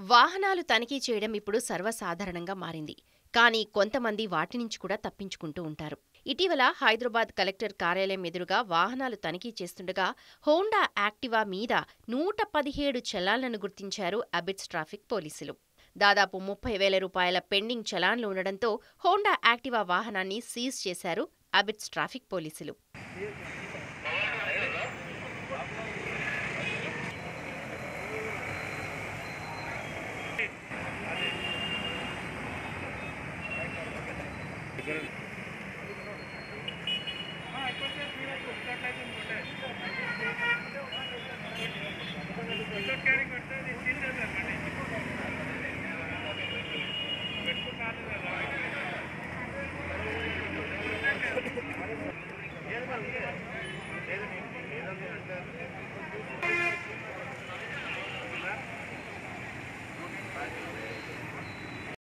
వాహనాలు తనిఖీ చేయడం ఇప్పుడు సర్వసాధారణంగా మారింది కానీ కొంతమంది వాటి నుంచి కూడా తప్పించుకుంటూ ఉంటారు ఇటీవల హైదరాబాద్ కలెక్టర్ కార్యాలయం ఎదురుగా వాహనాలు తనిఖీ చేస్తుండగా హోండా యాక్టివా మీద నూట పదిహేడు చలాన్లను గుర్తించారు అబిడ్స్ ట్రాఫిక్ పోలీసులు దాదాపు ముప్పై వేల రూపాయల పెండింగ్ చలాన్లు ఉండడంతో హోండా యాక్టివా వాహనాన్ని సీజ్ చేశారు అబిడ్స్ ట్రాఫిక్ పోలీసులు ఇక్కడ